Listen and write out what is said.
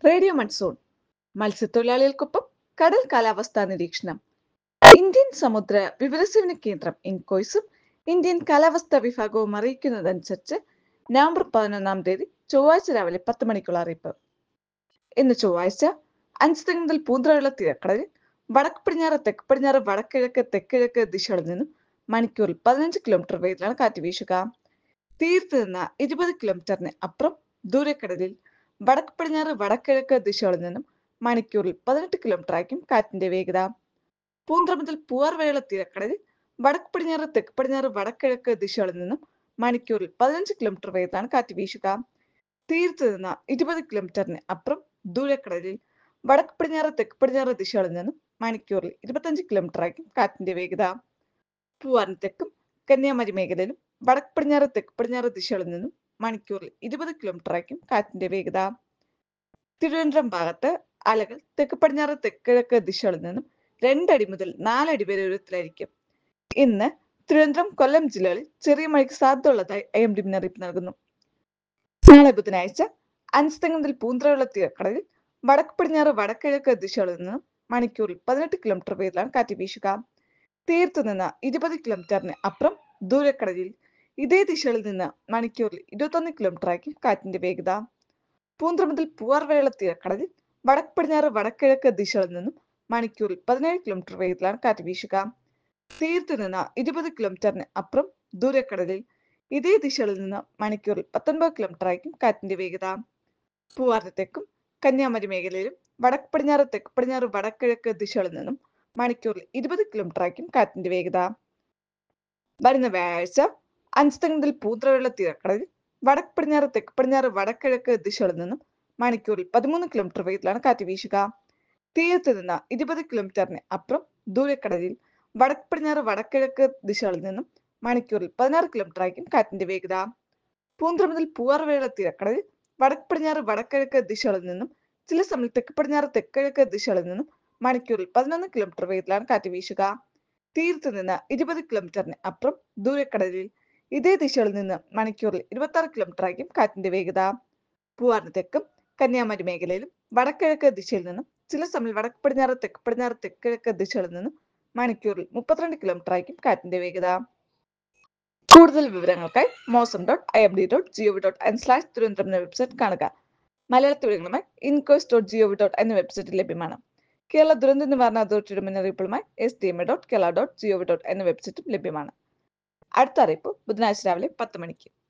radio monsoon മത്സ്യത്തൊഴിലാളികൾക്കൊപ്പം കടൽ കാലാവസ്ഥാ നിരീക്ഷണം ഇന്ത്യൻ സമുദ്ര വിവരസേവന കേന്ദ്രം ഇൻകോയ്സും ഇന്ത്യൻ കാലാവസ്ഥാ വിഭാഗവും അറിയിക്കുന്നതനുസരിച്ച് നവംബർ പതിനൊന്നാം തീയതി ചൊവ്വാഴ്ച രാവിലെ പത്ത് മണിക്കുള്ള അറിയിപ്പ് ഇന്ന് ചൊവ്വാഴ്ച അഞ്ച് മുതൽ പൂന്തറയുള്ള തീരക്കടലിൽ വടക്ക് പടിഞ്ഞാറ് തെക്ക് പടിഞ്ഞാറ് വടക്കിഴക്ക് തെക്കിഴക്ക് ദിശകളിൽ നിന്നും മണിക്കൂറിൽ പതിനഞ്ച് കിലോമീറ്റർ വേഗത്തിലാണ് കാറ്റ് വീശുക തീരത്ത് നിന്ന് ഇരുപത് കിലോമീറ്ററിന് അപ്പുറം ദൂരക്കടലിൽ വടക്ക് പടിഞ്ഞാറ് വടക്കിഴക്ക് ദിശകളിൽ നിന്നും മണിക്കൂറിൽ പതിനെട്ട് കിലോമീറ്റർ ആയിരിക്കും കാറ്റിന്റെ വേഗത പൂന്തറ മുതൽ പൂവാർ വരെയുള്ള തീരക്കടലിൽ വടക്ക് പടിഞ്ഞാറ് തെക്ക് പടിഞ്ഞാറ് വടക്കിഴക്ക് ദിശകളിൽ നിന്നും മണിക്കൂറിൽ പതിനഞ്ച് കിലോമീറ്റർ വേഗത്തിലാണ് കാറ്റ് വീശുക തീരത്ത് നിന്ന് ഇരുപത് കിലോമീറ്ററിന് അപ്പുറം ദൂരക്കടലിൽ വടക്ക് പടിഞ്ഞാറ് തെക്ക് പടിഞ്ഞാറ് ദിശകളിൽ നിന്നും മണിക്കൂറിൽ ഇരുപത്തഞ്ച് കിലോമീറ്റർ ആയിരിക്കും കാറ്റിന്റെ വേഗത പൂവാറിന് തെക്കും കന്യാകുമാരി മേഖലയിലും വടക്ക് പടിഞ്ഞാറ് തെക്ക് പടിഞ്ഞാറ് ദിശകളിൽ നിന്നും മണിക്കൂറിൽ ഇരുപത് കിലോമീറ്റർ ആയിരിക്കും കാറ്റിന്റെ വേഗത തിരുവനന്തപുരം ഭാഗത്ത് അലകൾ തെക്ക് പടിഞ്ഞാറ് തെക്കിഴക്ക് ദിശകളിൽ നിന്നും രണ്ടടി മുതൽ നാലടി വരെ ഉയരത്തിലായിരിക്കും ഇന്ന് തിരുവനന്തപുരം കൊല്ലം ജില്ലകളിൽ ചെറിയ മഴയ്ക്ക് സാധ്യതയുള്ളതായി ഐ എം ഡി മുന്നറിയിപ്പ് നൽകുന്നു നാളെ ബുധനാഴ്ച അഞ്ചുതെങ്ങ് മുതൽ പൂന്തറയുള്ള തീരക്കടലിൽ വടക്ക് പടിഞ്ഞാറ് വടക്കിഴക്ക് ദിശകളിൽ നിന്നും മണിക്കൂറിൽ പതിനെട്ട് കിലോമീറ്റർ വേഗത്തിലാണ് കാറ്റ് വീശുക തീരത്തു നിന്ന് ഇരുപത് കിലോമീറ്ററിന് അപ്പുറം ദൂരക്കടലിൽ ഇതേ ദിശയിൽ നിന്ന് മണിക്കൂറിൽ ഇരുപത്തൊന്ന് കിലോമീറ്റർ ആയിരിക്കും കാറ്റിന്റെ വേഗത പൂന്തറ മുതൽ പൂവാർ വരെയുള്ള തീരക്കടലിൽ വടക്ക് പടിഞ്ഞാറ് വടക്കിഴക്ക് ദിശകളിൽ നിന്നും മണിക്കൂറിൽ പതിനേഴ് കിലോമീറ്റർ വേഗത്തിലാണ് കാറ്റ് വീശുക തീരത്ത് നിന്ന് ഇരുപത് കിലോമീറ്ററിന് അപ്പുറം ദൂരക്കടലിൽ ഇതേ ദിശകളിൽ നിന്ന് മണിക്കൂറിൽ പത്തൊൻപത് കിലോമീറ്റർ ആയിരിക്കും കാറ്റിന്റെ വേഗത പൂവാറിന് തെക്കും കന്യാകുമാരി മേഖലയിലും വടക്ക് പടിഞ്ഞാറ് തെക്ക് പടിഞ്ഞാറ് വടക്കിഴക്ക് ദിശകളിൽ നിന്നും മണിക്കൂറിൽ ഇരുപത് കിലോമീറ്റർ ആയിരിക്കും കാറ്റിന്റെ വേഗത വരുന്ന വ്യാഴാഴ്ച അഞ്ചുതെങ്ങ് മുതൽ പൂന്തറയുള്ള തീരക്കടലിൽ വടക്ക് പടിഞ്ഞാറ് തെക്ക് പടിഞ്ഞാറ് വടക്കിഴക്ക് ദിശകളിൽ നിന്നും മണിക്കൂറിൽ പതിമൂന്ന് കിലോമീറ്റർ വേഗത്തിലാണ് കാറ്റ് വീശുക തീരത്ത് നിന്ന് ഇരുപത് കിലോമീറ്ററിന് അപ്പുറം ദൂരക്കടലിൽ വടക്ക് പടിഞ്ഞാറ് വടക്കിഴക്ക് ദിശകളിൽ നിന്നും മണിക്കൂറിൽ പതിനാറ് കിലോമീറ്റർ ആയിരിക്കും കാറ്റിന്റെ വേഗത പൂന്തറ മുതൽ പൂവാർ വരെയുള്ള തീരക്കടലിൽ വടക്ക് പടിഞ്ഞാറ് വടക്കിഴക്ക് ദിശകളിൽ നിന്നും ചില സമയം തെക്ക് പടിഞ്ഞാറ് തെക്കിഴക്ക് ദിശകളിൽ നിന്നും മണിക്കൂറിൽ പതിനൊന്ന് കിലോമീറ്റർ വേഗത്തിലാണ് കാറ്റ് വീശുക തീരത്ത് നിന്ന് ഇരുപത് കിലോമീറ്ററിന് അപ്പുറം ദൂരക്കടലിൽ ഇതേ ദിശകളിൽ നിന്ന് മണിക്കൂറിൽ ഇരുപത്തി ആറ് കിലോമീറ്റർ ആയിരിക്കും കാറ്റിന്റെ വേഗത പൂവാറിന് തെക്കും കന്യാകുമാരി മേഖലയിലും വടക്കിഴക്ക് ദിശയിൽ നിന്നും ചില സമയം വടക്ക് പടിഞ്ഞാറ് തെക്ക് പടിഞ്ഞാറ് തെക്കിഴക്ക് ദിശകളിൽ നിന്നും മണിക്കൂറിൽ മുപ്പത്തിരണ്ട് കിലോമീറ്റർ ആയിരിക്കും കാറ്റിന്റെ വേഗത കൂടുതൽ വിവരങ്ങൾക്കായി Mausam dot I M D dot G O V dot N slash Thiruvananthapuram എന്ന വെബ്സൈറ്റ് കാണുക മലയാളത്തിൽ വിവരങ്ങളുമായി ഇൻകോയ്സ് ഡോട്ട് ജിഒവി ഡോട്ട് എന്ന വെബ്സൈറ്റിൽ ലഭ്യമാണ് കേരള ദുരന്ത നിവാരണ അതോറിറ്റിയുടെ മുന്നറിയിപ്പുകളുമായി S D M A dot Kerala dot G O V dot എന്ന വെബ്സൈറ്റും ലഭ്യമാണ് അടുത്ത അറിയിപ്പ് ബുധനാഴ്ച രാവിലെ പത്ത് മണിക്ക്